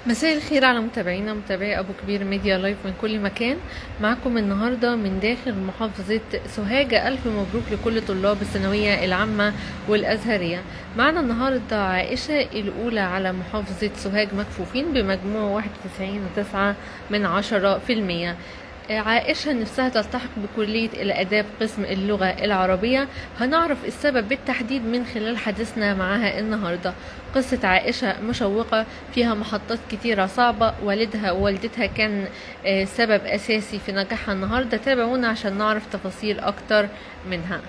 مساء الخير على متابعينا متابعي ابو كبير ميديا لايف من كل مكان معكم النهارده من داخل محافظه سوهاج الف مبروك لكل طلاب الثانويه العامه والازهريه معنا النهارده عائشه الاولى على محافظه سوهاج مكفوفين بمجموع 91.9 من عشرة في المية عائشة نفسها تلتحق بكلية الآداب قسم اللغة العربية هنعرف السبب بالتحديد من خلال حديثنا معها النهاردة قصة عائشة مشوقة فيها محطات كتيرة صعبة والدها ووالدتها كان آه، سبب أساسي في نجاحها النهاردة تابعونا عشان نعرف تفاصيل أكتر منها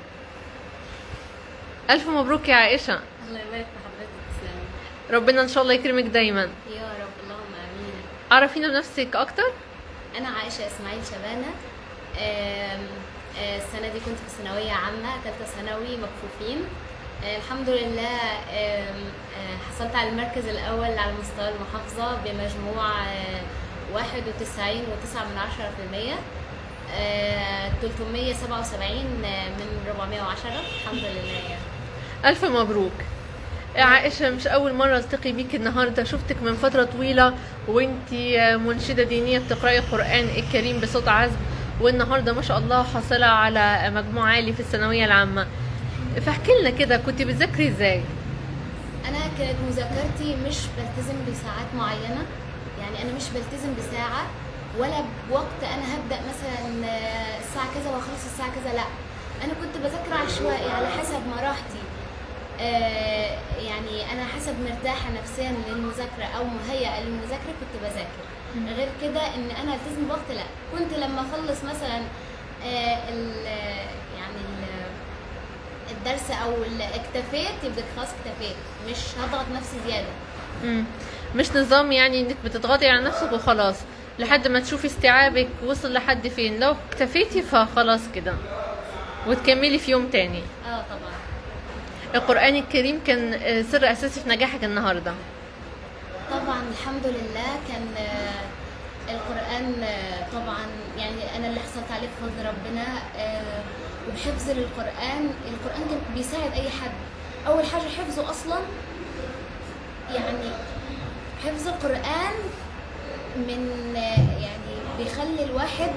ألف مبروك يا عائشة الله يبارك في حضرتك تسلمي ربنا إن شاء الله يكرمك دايما يا رب اللهم امين عرفينا بنفسك أكتر انا عائشه اسماعيل شبانه آم، آه، السنه دي كنت في ثانويه عامه ثالثه ثانوي مكفوفين آه، الحمد لله آم، آه، حصلت على المركز الاول على مستوى المحافظه بمجموع آه، واحد وتسعين وتسعة من عشرة في المية تلتمية سبعة وسبعين من ربعمية وعشرة الحمد لله يعني ألف مبروك يا عائشة مش أول مرة ألتقي بيك النهاردة شفتك من فترة طويلة وانتي منشدة دينية بتقرأي القرآن الكريم بصوت عذب والنهاردة ما شاء الله حاصلة على مجموع عالي في الثانوية العامة فاحكي لنا كده كنت بتذاكري ازاي؟ انا كانت مذاكرتي مش بلتزم بساعات معينه يعني انا مش بلتزم بساعه ولا بوقت انا هبدا مثلا آه، الساعه كذا واخلص الساعه كذا لا انا كنت بذاكر عشوائي على حسب ما راحتي آه، يعني انا حسب مرتاحه نفسيا للمذاكره او مهيئه للمذاكره كنت بذاكر غير كده ان انا التزم بوقت لا كنت لما اخلص مثلا آه، ال- يعني ال- الدرس او ال- اكتفيت يبقى خلاص اكتفيت مش هضغط نفسي زياده مم. مش نظام يعني انك بتضغطي على نفسك وخلاص لحد ما تشوفي استيعابك وصل لحد فين لو اكتفيتي فخلاص كده وتكملي في يوم تاني اه طبعا القرآن الكريم كان آه، سر أساسي في نجاحك النهاردة طبعا الحمد لله كان آه، القرآن آه، طبعا يعني أنا اللي حصلت عليه بفضل ربنا آه، وبحفظ للقرآن القرآن كان بيساعد أي حد أول حاجة حفظه أصلا يعني حفظ القرآن من آه، يعني بيخلي الواحد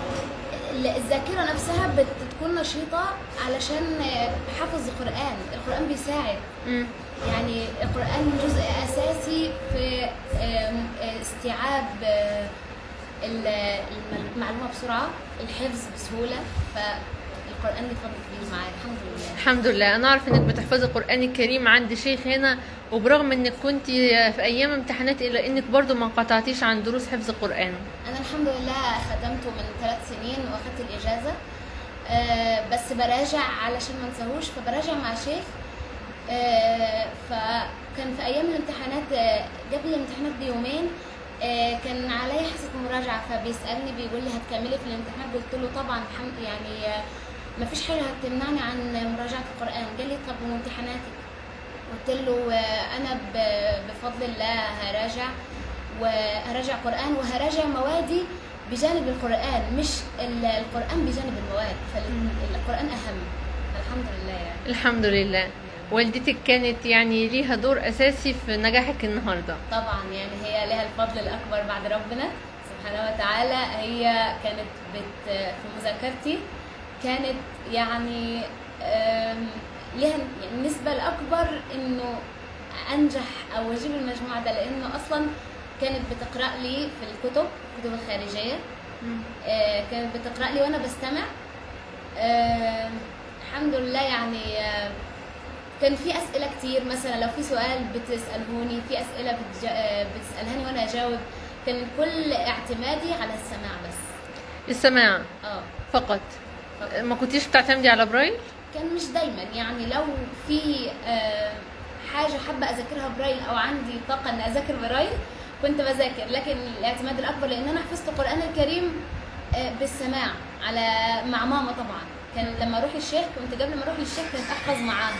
الذاكرة نفسها بتكون نشيطة علشان آه، حفظ القرآن القرآن بيساعد مم. يعني القرآن جزء أساسي في آم، آه، استيعاب آه، ال- الم- المعلومة بسرعة الحفظ بسهولة فالقرآن ليه فضل كبير معايا الحمد لله الحمد لله انا اعرف انك بتحفظي القران الكريم عند شيخ هنا وبرغم انك كنت في ايام امتحانات الا انك برضو ما انقطعتيش عن دروس حفظ القران أنا الحمد لله خدمته من ثلاث سنين وأخدت الإجازة آه، بس براجع علشان ما انساهوش فبراجع مع شيخ آه، فكان في أيام الامتحانات آه، قبل الامتحانات بيومين آه، كان عليا حصة مراجعة فبيسألني بيقول لي هتكملي في الامتحان قلت له طبعا الحمد يعني آه، مفيش حاجة هتمنعني عن مراجعة القرآن قال لي طب وامتحاناتك قلت له آه، أنا ب- بفضل الله هراجع وهراجع قرآن وهراجع موادي بجانب القرآن مش ال- القرآن بجانب المواد فالقرآن أهم الحمد لله يعني الحمد لله والدتك كانت يعني ليها دور اساسي في نجاحك النهارده طبعا يعني هي لها الفضل الأكبر بعد ربنا سبحانه وتعالى هي كانت بت في مذاكرتي كانت يعني آم، لها يعني النسبة الأكبر إنه أنجح أو أجيب المجموع ده لأنه أصلا كانت بتقرأ لي في الكتب الكتب الخارجية آه، كانت بتقرأ لي وأنا بستمع آه، الحمد لله يعني آه، كان في أسئلة كتير مثلا لو في سؤال بتسألهوني في أسئلة بتج... آه، بتسألهاني وأنا أجاوب كان كل اعتمادي على السماع بس السماع اه فقط فقط. ما كنتيش بتعتمدي على برايل كان مش دايما يعني لو في آه، حاجة حابة أذاكرها برايل أو عندي طاقة إن أذاكر برايل كنت بذاكر لكن الاعتماد الأكبر لأن أنا حفظت القرآن الكريم آه، بالسماع على مع ماما طبعا كان لما أروح الشيخ كنت قبل ما أروح للشيخ كنت أحفظ معاها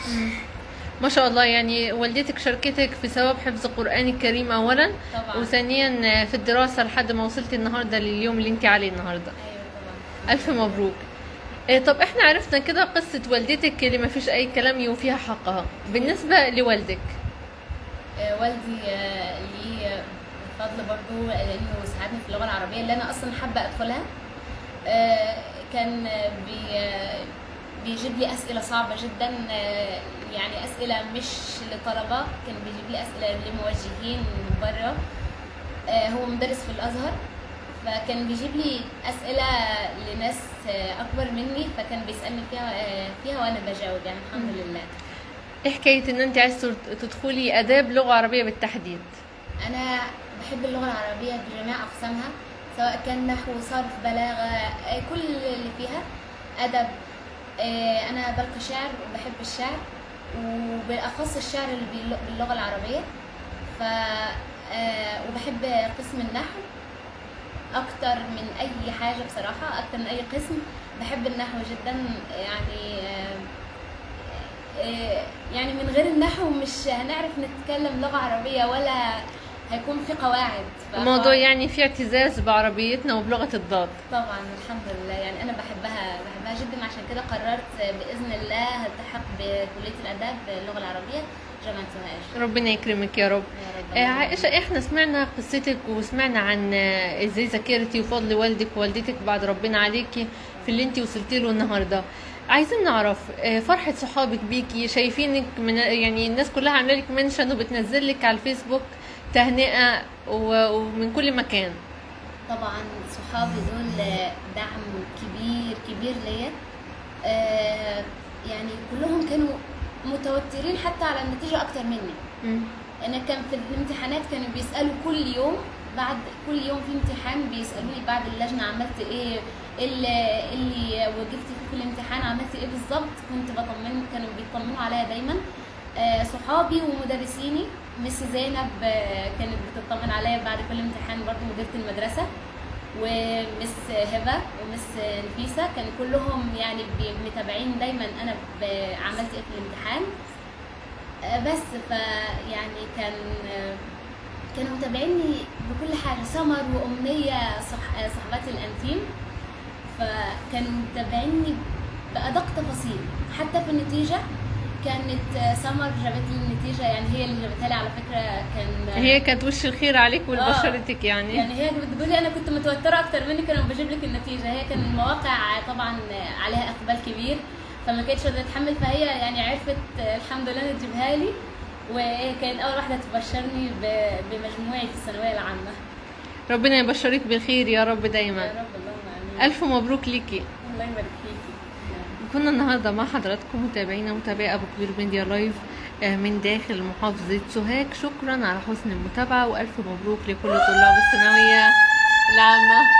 ما شاء الله يعني والدتك شاركتك في ثواب حفظ القرآن الكريم أولا طبعا وثانيا في الدراسة لحد ما وصلتي النهاردة لليوم اللي انت عليه النهاردة أيوة طبعا ألف مبروك إيه، طب احنا عرفنا كده قصة والدتك اللي ما فيش أي كلام يوفيها حقها بالنسبة لوالدك آه، والدي آه، ليه فضل برضو لانه ساعدني في اللغه العربيه اللي انا اصلا حابه ادخلها آه، كان بي آه، بيجيب لي اسئله صعبه جدا آه، يعني اسئله مش لطلبه كان بيجيب لي اسئله لموجهين بره آه، هو مدرس في الازهر فكان بيجيب لي اسئله لناس آه، اكبر مني فكان بيسالني فيها آه، فيها وانا بجاوب يعني الحمد لله ايه حكايه ان انت عايز تدخلي اداب لغه عربيه بالتحديد انا بحب اللغه العربيه بجميع اقسامها سواء كان نحو صرف بلاغه آه، كل اللي فيها ادب آه، انا بلقي شعر وبحب الشعر وبالاخص الشعر اللي بالل- باللغه العربيه ف آه، وبحب قسم النحو اكتر من اي حاجه بصراحه اكتر من اي قسم بحب النحو جدا يعني آه، آه، يعني من غير النحو مش هنعرف نتكلم لغه عربيه ولا هيكون في قواعد ف- الموضوع يعني في اعتزاز بعربيتنا وبلغه الضاد طبعا الحمد لله يعني انا بحبها بحبها جدا عشان كده قررت باذن الله هلتحق بكليه الاداب اللغه العربيه جامعه سوهاج ربنا يكرمك يا رب يا رب آه، عائشة احنا سمعنا قصتك وسمعنا عن آه، ازاي ذاكرتي وفضل والدك ووالدتك بعد ربنا عليكي في اللي انت وصلتي له النهارده عايزين نعرف آه، فرحة صحابك بيكي شايفينك من يعني الناس كلها عامله لك منشن وبتنزل لك على الفيسبوك تهنئة و- ومن كل مكان طبعا صحابي دول دعم كبير كبير ليا آه، يعني كلهم كانوا متوترين حتى على النتيجه اكتر مني مم. انا كان في الامتحانات كانوا بيسالوا كل يوم بعد كل يوم في امتحان بيسالوني بعد اللجنه عملت ايه إيه اللي إيه اللي وقفت فيه في الامتحان عملت ايه بالظبط كنت بطمن كانوا بيطمنوا عليا دايما آه، صحابي ومدرسيني مس زينب آه، كانت بتطمن عليا بعد كل امتحان برضو مديره المدرسه ومس هبه ومس نفيسه كان كلهم يعني بي- متابعين دايما انا ب- عملت ايه في الامتحان آه، بس فيعني كان آه، كانوا متابعيني بكل حاجه سمر وامنيه صح آه، صاحبات الانتيم فكانوا متابعيني بادق تفاصيل حتى في النتيجه كانت آه، سمر جابت لي النتيجه يعني هي اللي جابتها لي على فكره كان هي كانت وش الخير عليك ولبشرتك يعني يعني هي بتقول لي انا كنت متوتره اكتر منك انا بجيب لك النتيجه هي كان المواقع طبعا عليها اقبال كبير فما كانتش قادره تتحمل فهي يعني عرفت الحمد لله إنها تجيبها لي وهي كانت اول واحده تبشرني ب- بمجموعي في الثانويه العامه ربنا يبشرك بالخير يا رب يا دايما رب اللهم امين الف مبروك ليكي الله يبارك فيكي كنا النهارده مع حضراتكم متابعينا متابعي ابو كبير ميديا لايف آه، من داخل محافظة سوهاج شكرا على حسن المتابعة والف مبروك لكل طلاب الثانوية العامة